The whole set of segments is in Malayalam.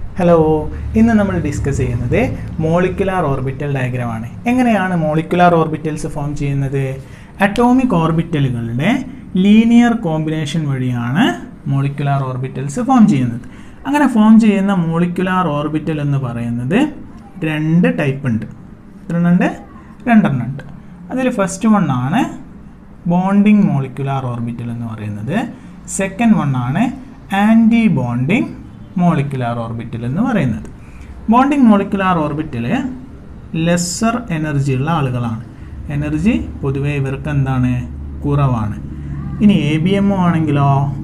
ഹലോ ഇന്ന് നമ്മൾ ഡിസ്കസ് ചെയ്യുന്നത് മോളിക്കുലാർ ഓർബിറ്റൽ ഡയഗ്രമാണ് എങ്ങനെയാണ് മോളിക്കുലാർ ഓർബിറ്റൽസ് ഫോം ചെയ്യുന്നത് അറ്റോമിക് ഓർബിറ്റലുകളുടെ ലീനിയർ കോമ്പിനേഷൻ വഴിയാണ് മോളിക്കുലാർ ഓർബിറ്റൽസ് ഫോം ചെയ്യുന്നത് അങ്ങനെ ഫോം ചെയ്യുന്ന മോളിക്കുലാർ ഓർബിറ്റൽ എന്ന് പറയുന്നത് രണ്ട് ടൈപ്പ് ഉണ്ട് എത്രണ്ണുണ്ട് രണ്ടെണ്ണം ഉണ്ട് അതിൽ ഫസ്റ്റ് വൺ ആണ് ബോണ്ടിങ് മോളിക്കുലാർ ഓർബിറ്റൽ എന്ന് പറയുന്നത് സെക്കൻഡ് വൺ ആണ് ആൻറ്റി ബോണ്ടിങ് മോളിക്കുലാർ ഓർബിറ്റൽ എന്ന് പറയുന്നത് bonding molecular orbital lesser energy ഉള്ള ആളുകളാണ് എനർജി പൊതുവേ ഇവർക്ക് എന്താണ് കുറവാണ് ഇനി എ ബി എം ആണെങ്കിലോ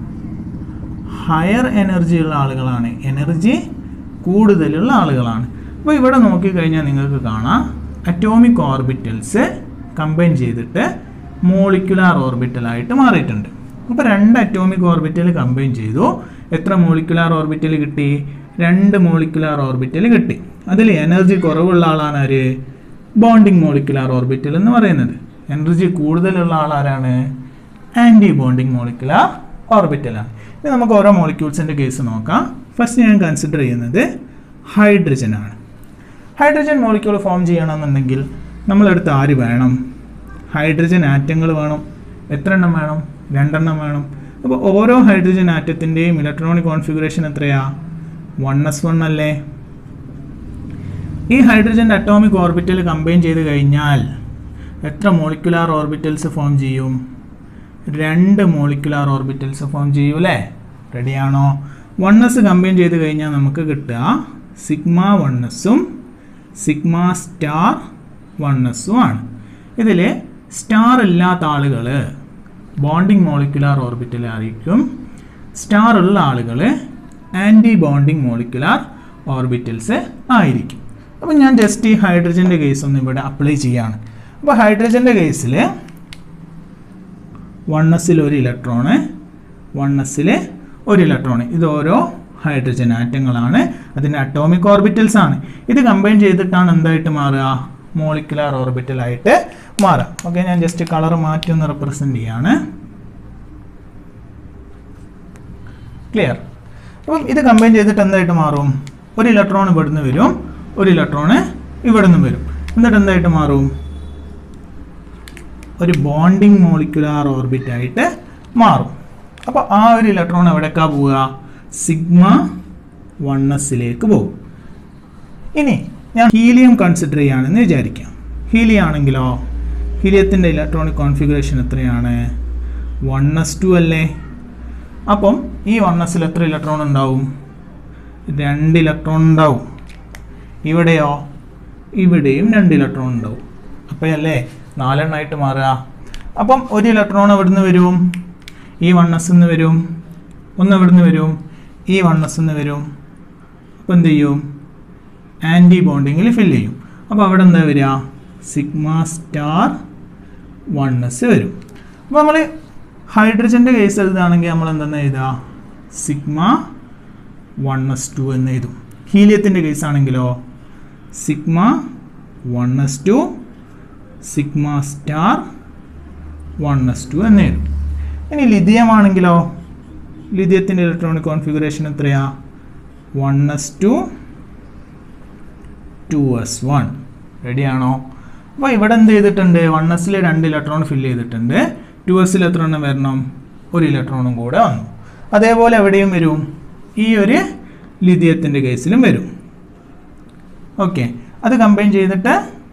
ഹയർ എനർജി ഉള്ള ആളുകളാണ് എനർജി കൂടുതലുള്ള ആളുകളാണ് അപ്പോൾ ഇവിടെ നോക്കിക്കഴിഞ്ഞാൽ നിങ്ങൾക്ക് കാണാം അറ്റോമിക് ഓർബിറ്റൽസ് കമ്പൈൻ ചെയ്തിട്ട് മോളിക്കുലാർ ഓർബിറ്റലായിട്ട് മാറിയിട്ടുണ്ട് അപ്പോൾ രണ്ട് അറ്റോമിക് ഓർബിറ്റൽ കമ്പൈൻ ചെയ്തു എത്ര മോളിക്കുലാർ ഓർബിറ്റൽ കിട്ടി രണ്ട് മോളിക്കുലാർ ഓർബിറ്റൽ കിട്ടി അതിൽ എനർജി കുറവുള്ള ആളാണ് ആര് ബോണ്ടിങ് മോളിക്കുലാർ ഓർബിറ്റൽ എന്ന് പറയുന്നത് എനർജി കൂടുതലുള്ള ആളാരാണ് ആൻറ്റി ബോണ്ടിങ് മോളിക്കുലാർ ഓർബിറ്റലാണ് ഇനി നമുക്ക് ഓരോ മോളിക്യൂൾസിൻ്റെ കേസ് നോക്കാം ഫസ്റ്റ് ഞാൻ കൺസിഡർ ചെയ്യുന്നത് ഹൈഡ്രജൻ ആണ് ഹൈഡ്രജൻ മോളിക്യൂൾ ഫോം ചെയ്യണമെന്നുണ്ടെങ്കിൽ നമ്മളെടുത്ത് ആര് വേണം ഹൈഡ്രജൻ ആറ്റങ്ങൾ വേണം എത്ര എണ്ണം വേണം രണ്ടെണ്ണം വേണം അപ്പോൾ ഓരോ ഹൈഡ്രജൻ ആറ്റത്തിൻ്റെയും ഇലക്ട്രോണിക് കോൺഫിഗറേഷൻ എത്രയാ വൺ എസ് വൺ അല്ലേ ഈ ഹൈഡ്രജൻ്റെ അറ്റോമിക് ഓർബിറ്റൽ കമ്പൈൻ ചെയ്ത് കഴിഞ്ഞാൽ എത്ര മോളിക്കുലാർ ഓർബിറ്റൽസ് ഫോം ചെയ്യും രണ്ട് മോളിക്കുലാർ ഓർബിറ്റൽസ് ഫോം ചെയ്യൂ അല്ലേ റെഡിയാണോ വൺ എസ് കമ്പൈൻ ചെയ്ത് കഴിഞ്ഞാൽ നമുക്ക് കിട്ടുക സിഗ്മ വൺ എസും സിഗ്മ സ്റ്റാർ വൺ എസും ആണ് ഇതിൽ സ്റ്റാർ ഇല്ലാത്ത ആളുകൾ ബോണ്ടിങ് മോളിക്കുലാർ ഓർബിറ്റലായിരിക്കും സ്റ്റാർ ഉള്ള ആളുകൾ ആൻറ്റി ബോണ്ടിങ് മോളിക്കുലാർ ഓർബിറ്റൽസ് ആയിരിക്കും അപ്പോൾ ഞാൻ ജസ്റ്റ് ഈ ഹൈഡ്രജൻ്റെ കേസ് ഒന്ന് ഇവിടെ അപ്ലൈ ചെയ്യാണ് അപ്പോൾ ഹൈഡ്രജൻ്റെ കേസിൽ വൺ എസിൽ ഒരു ഇലക്ട്രോണ് വൺ എസിൽ ഒരു ഇലക്ട്രോണ് ഇത് ഓരോ ഹൈഡ്രജൻ ആറ്റങ്ങളാണ് അതിൻ്റെ അറ്റോമിക് ഓർബിറ്റൽസ് ആണ് ഇത് കമ്പൈൻ ചെയ്തിട്ടാണ് എന്തായിട്ട് മാറുക മോളിക്കുലാർ ഓർബിറ്റലായിട്ട് മാറാം ഓക്കെ ഞാൻ ജസ്റ്റ് കളർ മാറ്റി ഒന്ന് റെപ്രസെൻ്റ് ചെയ്യാണ് ക്ലിയർ അപ്പം ഇത് കമ്പൈൻ ചെയ്തിട്ട് എന്തായിട്ട് മാറും ഒരു ഇലക്ട്രോൺ ഇവിടുന്ന് വരും ഒരു ഇലക്ട്രോണ് ഇവിടുന്ന് വരും എന്നിട്ട് എന്തായിട്ട് മാറും ഒരു ബോണ്ടിങ് മോളിക്കുലാർ ഓർബിറ്റ് ആയിട്ട് മാറും അപ്പോൾ ആ ഒരു ഇലക്ട്രോൺ എവിടേക്കാ പോവുക സിഗ്മ വൺ എസിലേക്ക് പോകും ഇനി ഞാൻ ഹീലിയം കൺസിഡർ ചെയ്യുകയാണെന്ന് വിചാരിക്കാം ഹീലിയം ആണെങ്കിലോ ഹീലിയത്തിൻ്റെ ഇലക്ട്രോണിക് കോൺഫിഗറേഷൻ എത്രയാണ് വൺ എസ് ടു അല്ലേ അപ്പം ഈ വൺ എസിൽ എത്ര ഇലക്ട്രോൺ ഉണ്ടാവും രണ്ട് ഇലക്ട്രോൺ ഉണ്ടാവും ഇവിടെയോ ഇവിടെയും രണ്ട് ഇലക്ട്രോൺ ഉണ്ടാവും അപ്പോൾ അല്ലേ നാലെണ്ണമായിട്ട് മാറുക അപ്പം ഒരു ഇലക്ട്രോൺ എവിടുന്ന് വരും ഈ വൺ എസ് നിന്ന് വരും ഒന്ന് എവിടുന്ന് വരും ഈ വൺ എസ് നിന്ന് വരും അപ്പോൾ എന്ത് ചെയ്യും ആൻറ്റി ബോണ്ടിങ്ങിൽ ഫില്ല് ചെയ്യും അപ്പോൾ അവിടെ എന്താ വരിക സിഗ്മ സ്റ്റാർ വൺ എസ് വരും അപ്പോൾ നമ്മൾ ഹൈഡ്രജൻ്റെ കേസ് എഴുതുകയാണെങ്കിൽ നമ്മൾ എന്തെന്ന് എഴുതുക സിഗ്മ വൺ എസ് ടു എന്ന് എഴുതും ഹീലിയത്തിൻ്റെ കേസ് ആണെങ്കിലോ sigma one S two sigma star one S two എന്ന് എഴുതും ഇനി ലിഥിയം ആണെങ്കിലോ ലിഥിയത്തിൻ്റെ ഇലക്ട്രോണിക് കോൺഫിഗറേഷൻ എത്രയാ one S two to one വൺ റെഡിയാണോ അപ്പോൾ ഇവിടെ എന്ത് ചെയ്തിട്ടുണ്ട് വൺ എസിൽ രണ്ട് ഇലക്ട്രോൺ ഫില്ല് ചെയ്തിട്ടുണ്ട് ടു എസിൽ എത്ര എണ്ണം വരണം ഒരു ഇലക്ട്രോണും കൂടെ വന്നു അതേപോലെ എവിടെയും വരും ഈ ഒരു ലിഥിയത്തിൻ്റെ കേസിലും വരും ഓക്കെ അത് കമ്പൈൻ ചെയ്തിട്ട്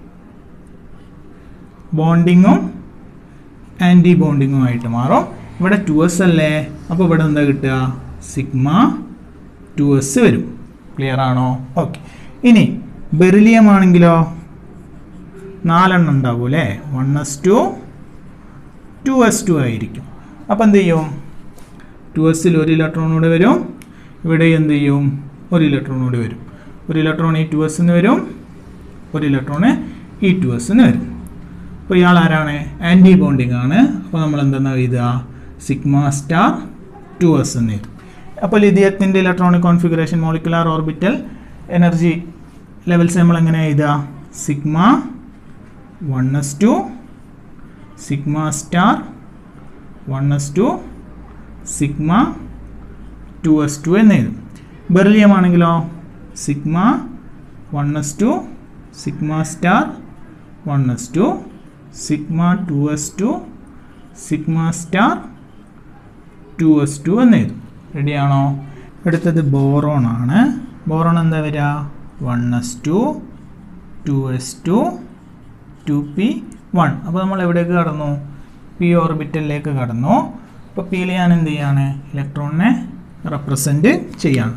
ബോണ്ടിങ്ങും ആൻറ്റി ബോണ്ടിങ്ങും ആയിട്ട് മാറും ഇവിടെ ടു എസ് അല്ലേ അപ്പോൾ ഇവിടെ എന്താ കിട്ടുക സിഗ്മ ടു എസ് വരും ക്ലിയർ ആണോ ഓക്കെ ഇനി ബെറിലിയം ആണെങ്കിലോ നാലെണ്ണം ഉണ്ടാവും അല്ലേ one S two to S two ആയിരിക്കും അപ്പോൾ എന്ത് ചെയ്യും ടു എസിൽ ഒരു ഇലക്ട്രോൺ കൂടെ വരും ഇവിടെ എന്ത് ചെയ്യും ഒരു ഇലക്ട്രോൺ കൂടി വരും ഒരു ഇലക്ട്രോൺ ഈ ടു എസ് എന്ന് വരും ഒരു ഇലക്ട്രോൺ ഈ ടു എസ് എന്ന് വരും അപ്പോൾ ഇയാൾ ആരാണ് ആൻറ്റി ബോണ്ടിങ് ആണ് അപ്പോൾ നമ്മൾ എന്തെന്നാ എഴുതുക സിഗ്മ സ്റ്റാർ ടു എസ് എന്ന് എഴുതും അപ്പോൾ ലിഥിയത്തിൻ്റെ electronic configuration molecular orbital energy levels നമ്മൾ എങ്ങനെ എഴുതുക sigma one S two sigma star one S two sigma two S two എന്ന് എഴുതും ബെറിലിയം ആണെങ്കിലോ sigma one S two sigma star one S two sigma two S two sigma star two S two എന്ന് എഴുതും റെഡിയാണോ അടുത്തത് ബോറോൺ ആണ് ബോറോൺ എന്താ വരിക one S two to S two two P one അപ്പോൾ നമ്മൾ എവിടേക്ക് കടന്നു പി ഓർബിറ്റലിലേക്ക് കടന്നു അപ്പോൾ പിയിൽ ഞാൻ എന്ത് ചെയ്യാണ് ഇലക്ട്രോണിനെ റെപ്രസെൻറ്റ് ചെയ്യാണ്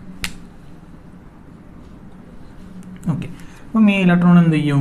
ഓക്കെ അപ്പം ഈ ഇലക്ട്രോൺ എന്ത് ചെയ്യും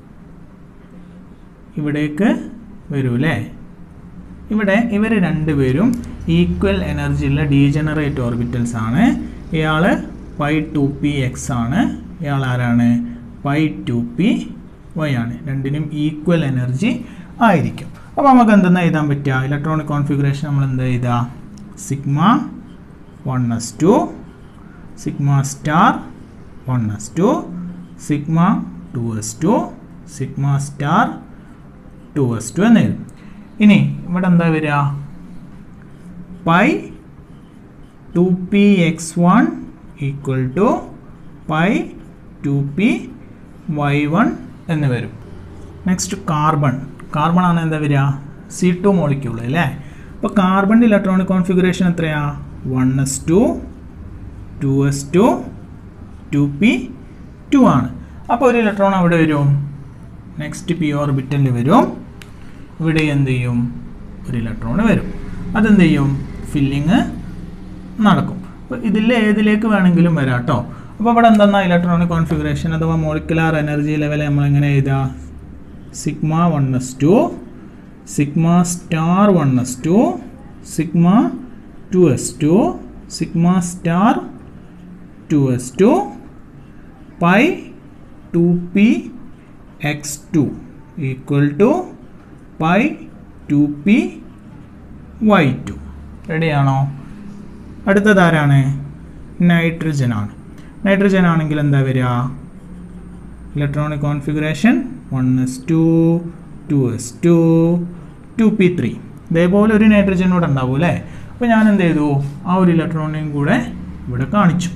ഇവിടേക്ക് വരും അല്ലേ ഇവിടെ ഇവർ രണ്ടുപേരും ഈക്വൽ എനർജിയുള്ള ഡീജനറേറ്റ് ഓർബിറ്റൽസ് ആണ് ഇയാൾ പൈ ടു പി എക്സ് ആണ് ഇയാൾ ആരാണ് പൈ ടു പി വൈ ആണ് രണ്ടിനും ഈക്വൽ എനർജി ആയിരിക്കും അപ്പോൾ നമുക്ക് എന്തെന്നാ എഴുതാൻ പറ്റുക ഇലക്ട്രോണിക് കോൺഫിഗറേഷൻ നമ്മൾ എന്താ എഴുതുക sigma one S two sigma star one S two sigma two S two sigma star two S two എന്ന് എഴുതും ഇനി ഇവിടെ എന്താ വരിക pi two P X one equal to pi two P Y one എന്ന് വരും നെക്സ്റ്റ് കാർബൺ കാർബൺ ആണ് എന്താ വരിക സി ടു മോളിക്യൂൾ അല്ലേ അപ്പോൾ കാർബണിൻ്റെ ഇലക്ട്രോണിക് കോൺഫിഗറേഷൻ എത്രയാ one S two to S two two P two ആണ് അപ്പോൾ ഒരു ഇലക്ട്രോൺ അവിടെ വരും നെക്സ്റ്റ് പി ഓർബിറ്റലിൽ വരും ഇവിടെ എന്ത് ചെയ്യും ഒരു ഇലക്ട്രോൺ വരും അതെന്ത് ചെയ്യും ഫില്ലിങ് നടക്കും അപ്പോൾ ഇതിൽ ഏതിലേക്ക് വേണമെങ്കിലും വരാം കേട്ടോ അപ്പോൾ ഇവിടെ എന്തെന്നാ ഇലക്ട്രോണിക് കോൺഫിഗറേഷൻ അഥവാ മോളിക്കുലാർ എനർജി ലെവൽ നമ്മൾ എങ്ങനെ എഴുതുക sigma one S two sigma star one S two sigma two S two sigma star two S two pi two P X two equal to pi two P Y two റെഡിയാണോ അടുത്തത് ആരാണ് നൈട്രജൻ ആണ് നൈട്രജൻ ആണെങ്കിൽ എന്താ വരിക electronic configuration one S two to S two two P three ഇതേപോലെ ഒരു നൈട്രജൻ കൂടെ ഉണ്ടാവും അല്ലേ അപ്പോൾ ഞാൻ എന്ത് ചെയ്തു ആ ഒരു ഇലക്ട്രോണിനെയും കൂടെ ഇവിടെ കാണിച്ചു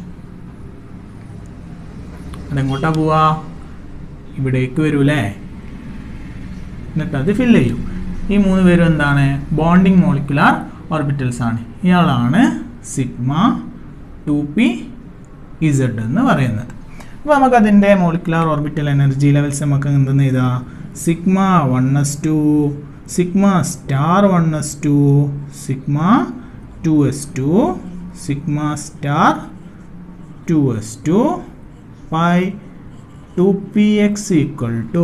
അതെങ്ങോട്ടാ പോവാ ഇവിടേക്ക് വരൂലേ എന്നിട്ട് അത് ഫില്ല് ചെയ്യും ഈ മൂന്ന് പേരും എന്താണ് ബോണ്ടിങ് മോളിക്കുലാർ ഓർബിറ്റൽസ് ആണ് ഇയാളാണ് സിഗ്മ ടു പി ഇസഡ് എന്ന് പറയുന്നത് അപ്പോൾ നമുക്ക് അതിൻ്റെ മോളിക്കുലാർ ഓർബിറ്റൽ എനർജി ലെവൽസ് നമുക്ക് എന്തെന്ന് എഴുതാ sigma one S two sigma star one S two sigma two S two sigma star two S two pi two P X equal to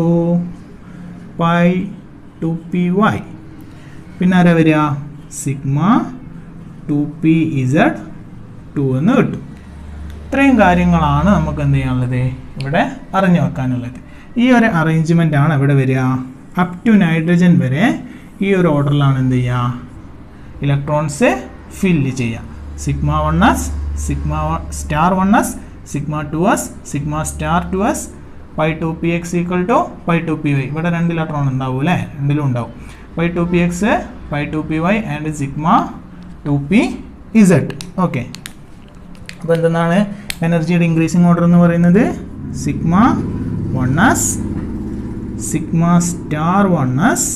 pi two P Y പിന്നെ ആരാ വരിക sigma two P Z two എന്ന് കിട്ടും ഇത്രയും കാര്യങ്ങളാണ് നമുക്ക് എന്ത് ചെയ്യാനുള്ളത് ഇവിടെ അറിഞ്ഞു വെക്കാനുള്ളത് ഈ ഒരു അറേഞ്ച്മെൻ്റ് ആണ് ഇവിടെ വരിക അപ് ടു നൈട്രജൻ വരെ ഈ ഒരു ഓർഡറിലാണ് എന്ത് ചെയ്യുക ഇലക്ട്രോൺസ് ഫില്ല് ചെയ്യുക sigma one S sigma star one S sigma two S sigma star two S pi two P X equal to pi two P Y ഇവിടെ രണ്ട് ഇലക്ട്രോൺ ഉണ്ടാവും അല്ലേ രണ്ടിലും ഉണ്ടാവും pi two P X pi two P Y and sigma two P Z okay അപ്പോൾ എന്തെന്നാണ് എനർജിയുടെ ഇൻക്രീസിങ് ഓർഡർ എന്ന് പറയുന്നത് sigma one S sigma star one S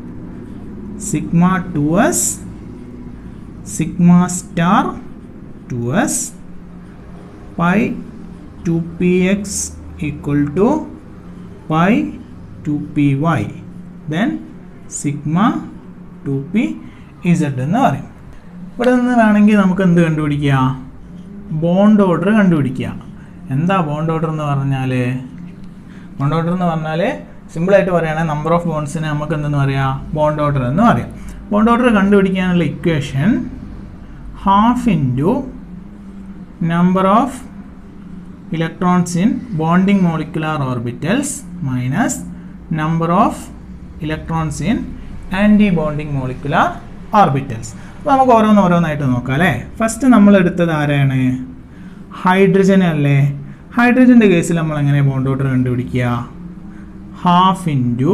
sigma two S sigma star two S pi two P X equal to pi two P Y then sigma two P Z എന്ന് പറയും ഇവിടെ നിന്ന് വേണമെങ്കിൽ നമുക്ക് എന്ത് കണ്ടുപിടിക്കുക ബോണ്ട് ഓർഡർ കണ്ടുപിടിക്കുക എന്താ ബോണ്ട് ഓർഡർ എന്ന് പറഞ്ഞാൽ ബോണ്ട് ഓർഡർ എന്ന് പറഞ്ഞാൽ സിമ്പിളായിട്ട് പറയുകയാണെങ്കിൽ നമ്പർ ഓഫ് ബോൺസിനെ നമുക്ക് എന്തെന്ന് പറയാം ബോണ്ട് ഓർഡർ എന്ന് പറയാം ബോണ്ട് ഓർഡർ കണ്ടുപിടിക്കാനുള്ള equation half into number of electrons in bonding molecular orbitals minus number of electrons in anti bonding molecular orbitals അപ്പോൾ നമുക്ക് ഓരോന്ന് ഓരോന്നായിട്ട് നോക്കാം അല്ലേ ഫസ്റ്റ് നമ്മൾ എടുത്തത് ആരാണ് ഹൈഡ്രജൻ അല്ലേ ഹൈഡ്രജൻ്റെ കേസിൽ നമ്മൾ എങ്ങനെ ബോണ്ട് ഓർഡർ കണ്ടുപിടിക്കുക ഹാഫ് ഇൻറ്റു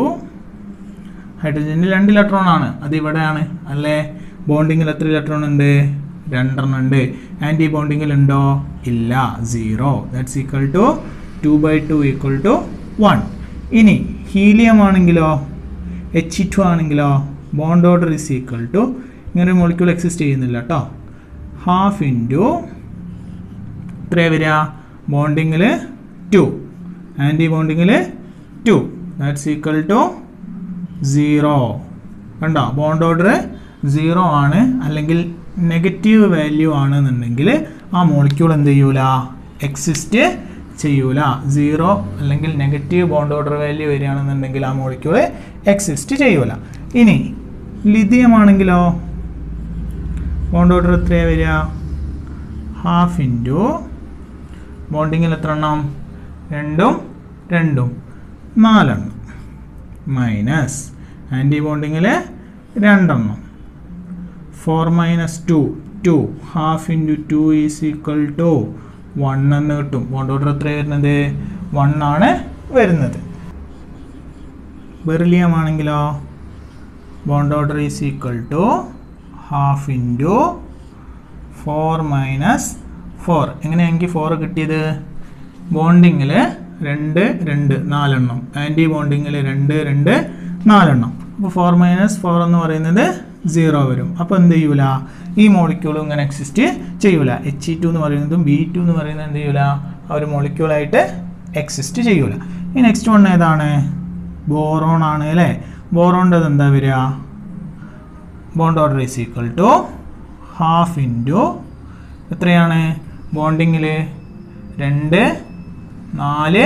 ഹൈഡ്രജനിൽ രണ്ട് ഇലക്ട്രോൺ ആണ് അത് ഇവിടെയാണ് അല്ലേ ബോണ്ടിങ്ങിൽ എത്ര ഇലക്ട്രോൺ ഉണ്ട് രണ്ടെണ്ണം ഉണ്ട് ആൻറ്റി ബോണ്ടിങ്ങിൽ ഉണ്ടോ ഇല്ല zero that's equal to two by two equal to one ഇനി ഹീലിയം ആണെങ്കിലോ എച്ച് ടു ആണെങ്കിലോ bond order is equal to ഇങ്ങനെ ഒരു മോളിക്യൂൾ എക്സിസ്റ്റ് ചെയ്യുന്നില്ല കേട്ടോ ഹാഫ് ഇൻറ്റു എത്രയാണ് വരിക ബോണ്ടിങ്ങിൽ ടു ആൻറ്റി ബോണ്ടിങ്ങിൽ two that's equal to zero കണ്ടോ ബോണ്ട് ഓർഡർ സീറോ ആണ് അല്ലെങ്കിൽ നെഗറ്റീവ് വാല്യൂ ആണെന്നുണ്ടെങ്കിൽ ആ മോളിക്യൂൾ എന്ത് ചെയ്യൂല എക്സിസ്റ്റ് ചെയ്യൂല സീറോ അല്ലെങ്കിൽ നെഗറ്റീവ് ബോണ്ട് ഓർഡർ വാല്യൂ വരികയാണെന്നുണ്ടെങ്കിൽ ആ മോളിക്യൂൾ എക്സിസ്റ്റ് ചെയ്യൂല ഇനി ലിഥിയം ആണെങ്കിലോ ബോണ്ട് ഓർഡർ എത്രയാണ് വരിക ഹാഫ് ഇൻറ്റു ബോണ്ടിങ്ങിൽ എത്ര എണ്ണം രണ്ടും രണ്ടും നാലെണ്ണം മൈനസ് ആൻറ്റി ബോണ്ടിങ്ങിൽ രണ്ടെണ്ണം four minus two two half into two is equal to one എന്ന് കിട്ടും ബോണ്ട് ഓർഡർ എത്ര വരുന്നത് വൺ ആണ് വരുന്നത് ബെറിലിയം ആണെങ്കിലോ bond order is equal to half into four minus four എങ്ങനെയാണ് എനിക്ക് ഫോർ കിട്ടിയത് ബോണ്ടിങ്ങിൽ രണ്ട് രണ്ട് നാലെണ്ണം ആൻറ്റി ബോണ്ടിങ്ങിൽ രണ്ട് രണ്ട് നാലെണ്ണം അപ്പോൾ ഫോർ മൈനസ് ഫോർ എന്ന് പറയുന്നത് സീറോ വരും അപ്പോൾ എന്ത് ചെയ്യൂല ഈ മോളിക്യൂളും ഇങ്ങനെ എക്സിസ്റ്റ് ചെയ്യൂല എച്ച് ഇ ടു എന്ന് പറയുന്നതും ബി ടു എന്ന് പറയുന്നത് എന്ത് ചെയ്യൂല ആ ഒരു മോളിക്യൂളായിട്ട് എക്സിസ്റ്റ് ചെയ്യൂല ഈ നെക്സ്റ്റ് വൺ ഏതാണ് ബോറോൺ ആണ് അല്ലേ ബോറോണിൻ്റെ എന്താ വരിക bond order is equal to half into എത്രയാണ് ബോണ്ടിങ്ങിൽ രണ്ട് നാല്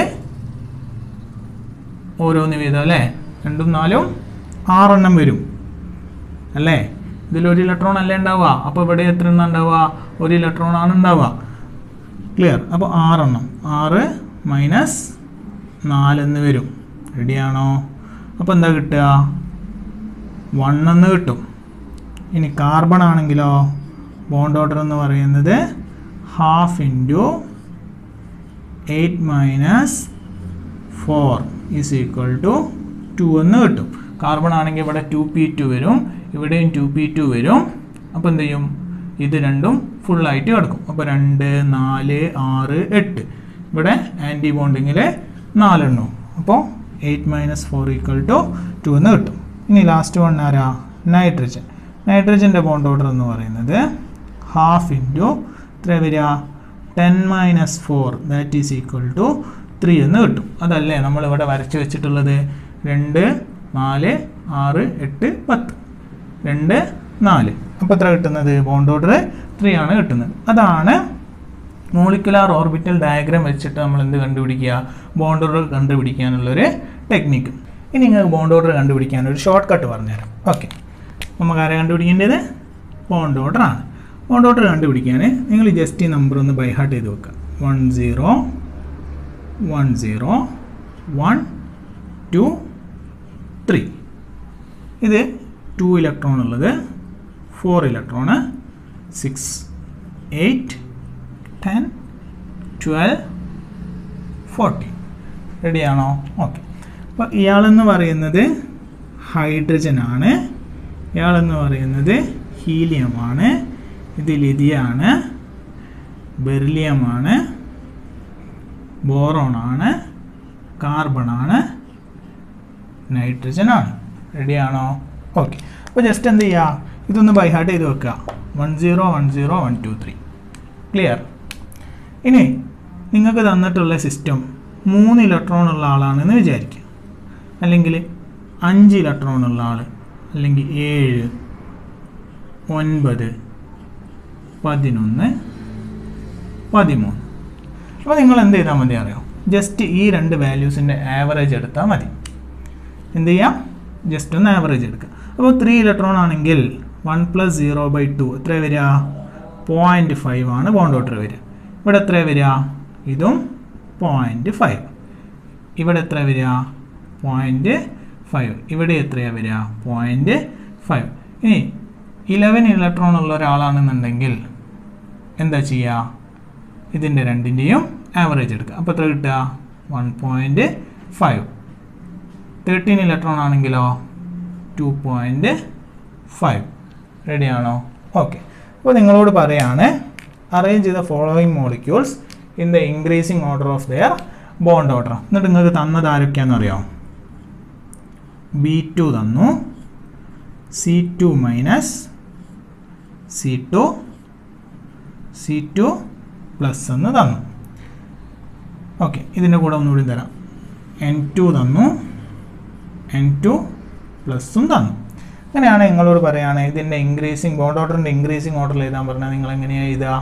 ഓരോന്ന് വീതം അല്ലേ രണ്ടും നാലും ആറെണ്ണം വരും അല്ലേ ഇതിലൊരു ഇലക്ട്രോൺ അല്ലേ ഉണ്ടാവുക അപ്പോൾ ഇവിടെ എത്ര എണ്ണം ഉണ്ടാവുക ഒരു ഇലക്ട്രോൺ ആണ് ഉണ്ടാവുക ക്ലിയർ അപ്പോൾ ആറെണ്ണം ആറ് മൈനസ് നാലെന്ന് വരും റെഡിയാണോ അപ്പോൾ എന്താ കിട്ടുക വൺ എന്ന് കിട്ടും ഇനി കാർബൺ ആണെങ്കിലോ ബോണ്ട് ഓർഡർ എന്ന് പറയുന്നത് half into eight minus four is equal to two എന്ന് കിട്ടും കാർബൺ ആണെങ്കിൽ ഇവിടെ ടു പി ടു വരും ഇവിടെയും ടു പി ടു വരും അപ്പോൾ എന്ത് ചെയ്യും ഇത് രണ്ടും ഫുള്ളായിട്ട് കിടക്കും അപ്പോൾ രണ്ട് നാല് ആറ് എട്ട് ഇവിടെ ആൻറ്റി ബോണ്ടിങ്ങിൽ നാലെണ്ണവും അപ്പോൾ eight minus four equal to two എന്ന് കിട്ടും ഇനി ലാസ്റ്റ് വൺ ആരാ നൈട്രജൻ നൈട്രജൻ്റെ ബോണ്ട് ഓർഡർ എന്ന് പറയുന്നത് ഹാഫ് ഇൻറ്റു എത്ര വരിക ten minus four that is equal to three എന്ന് കിട്ടും അതല്ലേ നമ്മളിവിടെ വരച്ച് വെച്ചിട്ടുള്ളത് രണ്ട് നാല് ആറ് എട്ട് പത്ത് രണ്ട് നാല് അപ്പോൾ എത്ര കിട്ടുന്നത് ബോണ്ട് ഓർഡർ ത്രീ ആണ് കിട്ടുന്നത് അതാണ് മോളിക്കുലാർ ഓർബിറ്റൽ ഡയഗ്രാം വെച്ചിട്ട് നമ്മൾ എന്ത് കണ്ടുപിടിക്കുക ബോണ്ട് ഓർഡർ കണ്ടുപിടിക്കാനുള്ളൊരു ടെക്നിക്ക് ഇനി നിങ്ങൾക്ക് ബോണ്ട് ഓർഡർ കണ്ടുപിടിക്കാൻ ഒരു ഷോർട്ട് കട്ട് പറഞ്ഞുതരാം ഓക്കെ നമുക്ക് ആരെ കണ്ടുപിടിക്കേണ്ടത് ബോണ്ട് ഓർഡർ ആണ് ബോണ്ട് ഓർഡർ കണ്ടുപിടിക്കാൻ നിങ്ങൾ ജസ്റ്റ് ഈ നമ്പർ ഒന്ന് ബൈ ഹാർട്ട് ചെയ്ത് വെക്കുക one zero one zero one two three ഇത് ടു ഇലക്ട്രോൺ ഉള്ളത് four electron six eight ten twelve fourteen റെഡിയാണോ ഓക്കെ അപ്പോൾ ഇയാളെന്ന് പറയുന്നത് ഹൈഡ്രജൻ ആണ് ഇയാളെന്ന് പറയുന്നത് ഹീലിയമാണ് ഇത് ലിഥിയാണ് ബെർലിയമാണ് ബോറോണാണ് കാർബണാണ് നൈട്രജൻ ആണ് റെഡിയാണോ ഓക്കെ അപ്പോൾ ജസ്റ്റ് എന്ത് ചെയ്യുക ഇതൊന്ന് ബൈ ഹാർട്ട് ചെയ്ത് വെക്കുക one zero one zero one two three clear ഇനി നിങ്ങൾക്ക് തന്നിട്ടുള്ള സിസ്റ്റം മൂന്ന് ഇലക്ട്രോൺ ഉള്ള ആളാണെന്ന് വിചാരിക്കുക അല്ലെങ്കിൽ അഞ്ച് ഇലക്ട്രോൺ ഉള്ള ആൾ അല്ലെങ്കിൽ ഏഴ് ഒൻപത് പതിനൊന്ന് പതിമൂന്ന് അപ്പോൾ നിങ്ങൾ എന്ത് ചെയ്താൽ മതി അറിയോ ജസ്റ്റ് ഈ രണ്ട് വാല്യൂസിൻ്റെ ആവറേജ് എടുത്താൽ മതി എന്ത് ചെയ്യാം ജസ്റ്റ് ഒന്ന് ആവറേജ് എടുക്കുക അപ്പോൾ ത്രീ ഇലക്ട്രോൺ ആണെങ്കിൽ one plus zero by two എത്ര വരിക പോയിൻറ്റ് ഫൈവ് ആണ് ബോണ്ട് ഓട്ടർ വരിക ഇവിടെ എത്ര വരിക ഇതും പോയിൻറ്റ് ഫൈവ് ഇവിടെ എത്ര വരിക പോയിൻറ്റ് ഫൈവ് ഇവിടെ എത്രയാണ് വരിക പോയിൻറ്റ് ഫൈവ് ഇനി ഇലവൻ ഇലക്ട്രോൺ ഉള്ള ഒരാളാണെന്നുണ്ടെങ്കിൽ എന്താ ചെയ്യുക ഇതിൻ്റെ രണ്ടിൻ്റെയും ആവറേജ് എടുക്കുക അപ്പോൾ എത്ര കിട്ടുക one point five thirteen electron ആണെങ്കിലോ ടു പോയിൻറ്റ് ഫൈവ് റെഡിയാണോ ഓക്കെ അപ്പോൾ നിങ്ങളോട് പറയാണ് അറേഞ്ച് ചെയ്ത following molecules in the increasing order of their bond order എന്നിട്ട് നിങ്ങൾക്ക് തന്നത് ആരൊക്കെയാണെന്ന് അറിയാമോ ബി ടു തന്നു C two minus C two C two plus എന്ന് തന്നു ഓക്കെ ഇതിൻ്റെ കൂടെ ഒന്നുകൂടി തരാം എൻ ടു തന്നു എൻ ടു പ്ലസും തന്നു അങ്ങനെയാണ് നിങ്ങളോട് പറയുകയാണ് ഇതിൻ്റെ ഇൻക്രീസിങ് ബോണ്ട് ഓർഡറിൻ്റെ ഇൻക്രീസിങ് ഓർഡറിൽ എഴുതാൻ പറഞ്ഞാൽ നിങ്ങൾ എങ്ങനെയാണ് എഴുതുക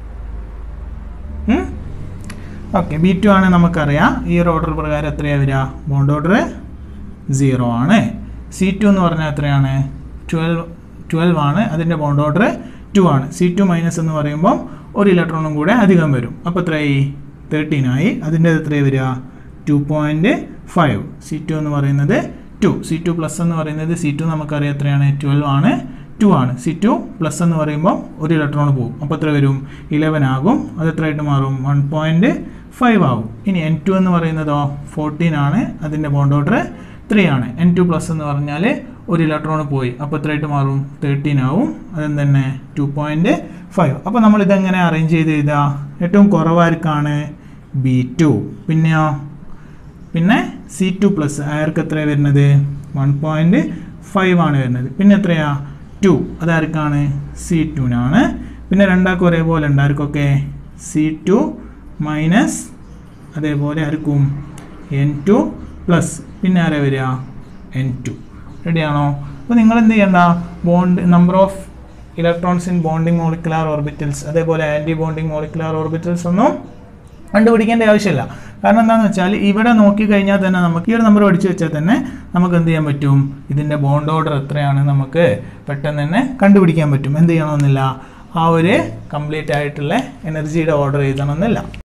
ഓക്കെ ബി ടു ആണ് നമുക്കറിയാം ഈ ഒരു ഓർഡർ പ്രകാരം എത്രയാണ് വരിക ബോണ്ട് ഓർഡർ സീറോ ആണ് സി ടു എന്ന് പറഞ്ഞാൽ എത്രയാണ് ട്വൽവ് ട്വൽവ് ആണ് അതിൻ്റെ ബോണ്ട് ഓർഡർ ടു ആണ് സി ടു മൈനസ് എന്ന് പറയുമ്പോൾ ഒരു ഇലക്ട്രോണും കൂടെ അധികം വരും അപ്പോൾ എത്രയായി തേർട്ടീൻ ആയി അതിൻ്റെ എത്രയാണ് വരിക two point five C two എന്ന് പറയുന്നത് ടു സി ടു പ്ലസ് എന്ന് പറയുന്നത് സി ടു നമുക്കറിയാം എത്രയാണ് ട്വൽവ് ആണ് ടു ആണ് സി ടു പ്ലസ് എന്ന് പറയുമ്പോൾ ഒരു ഇലക്ട്രോൺ പോകും അപ്പോൾ എത്ര വരും ഇലവൻ ആകും അത് എത്രയായിട്ട് മാറും വൺ പോയിൻറ്റ് ഫൈവ് ആകും ഇനി എൻ ടു എന്ന് പറയുന്നതോ ഫോർട്ടീൻ ആണ് അതിൻ്റെ ബോണ്ട് ഓർഡർ ത്രീ ആണ് എൻ ടു പ്ലസ് എന്ന് പറഞ്ഞാൽ ഒരു ഇലക്ട്രോൺ പോയി അപ്പോൾ എത്രയായിട്ട് മാറും തേർട്ടീൻ ആവും അതും തന്നെ ടു പോയിൻറ്റ് ഫൈവ് അപ്പോൾ നമ്മൾ ഇതെങ്ങനെ അറേഞ്ച് ചെയ്ത് എഴുതുക ഏറ്റവും കുറവായിരിക്കാണ് ബി ടു പിന്നെയോ പിന്നെ സി ടു പ്ലസ് അയാൾക്ക് എത്രയാണ് വരുന്നത് വൺ പോയിൻറ്റ് ഫൈവ് ആണ് വരുന്നത് പിന്നെ എത്രയാ ടു അതാർക്കാണ് സി ടുവിനാണ് പിന്നെ രണ്ടാൾക്കും ഒരേപോലെ ഉണ്ട് ആർക്കൊക്കെ സി ടു മൈനസ് അതേപോലെ ആർക്കും എൻ ടു പ്ലസ് പിന്നെ ആരാ വരിക എൻ ടു റെഡിയാണോ അപ്പോൾ നിങ്ങൾ എന്ത് ചെയ്യണ്ട bond number of electrons in bonding molecular orbitals അതേപോലെ ആൻറ്റി ബോണ്ടിങ് മോളിക്കുലാർ ഓർബിറ്റൽസ് ഒന്നും കണ്ടുപിടിക്കേണ്ട ആവശ്യമില്ല കാരണം എന്താണെന്ന് വെച്ചാൽ ഇവിടെ നോക്കിക്കഴിഞ്ഞാൽ തന്നെ നമുക്ക് ഈ ഒരു നമ്പർ പഠിച്ചു വെച്ചാൽ തന്നെ നമുക്ക് എന്ത് ചെയ്യാൻ പറ്റും ഇതിൻ്റെ ബോണ്ട് ഓർഡർ എത്രയാണ് നമുക്ക് പെട്ടെന്ന് തന്നെ കണ്ടുപിടിക്കാൻ പറ്റും എന്ത് ചെയ്യണമെന്നില്ല ആ ഒരു കംപ്ലീറ്റ് ആയിട്ടുള്ള എനർജിയുടെ ഓർഡർ എഴുതണമെന്നില്ല